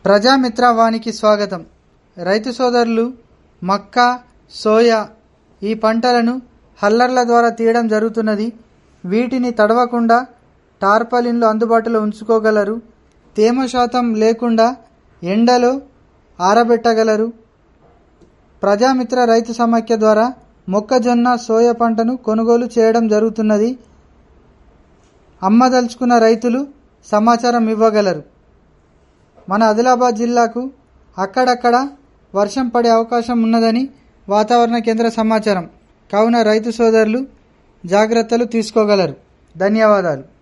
ప్రజామిత్ర వానికి స్వాగతం రైతు సోదరులు మక్క సోయా ఈ పంటలను హల్లర్ల ద్వారా తీయడం జరుగుతున్నది వీటిని తడవకుండా టార్పాలిన్లు అందుబాటులో ఉంచుకోగలరు తేమ శాతం లేకుండా ఎండలో ఆరబెట్టగలరు ప్రజామిత్ర రైతు సమాఖ్య ద్వారా మొక్కజొన్న సోయా పంటను కొనుగోలు చేయడం జరుగుతున్నది అమ్మదలుచుకున్న రైతులు సమాచారం ఇవ్వగలరు మన ఆదిలాబాద్ జిల్లాకు అక్కడక్కడ వర్షం పడే అవకాశం ఉన్నదని వాతావరణ కేంద్ర సమాచారం కావున రైతు సోదరులు జాగ్రత్తలు తీసుకోగలరు ధన్యవాదాలు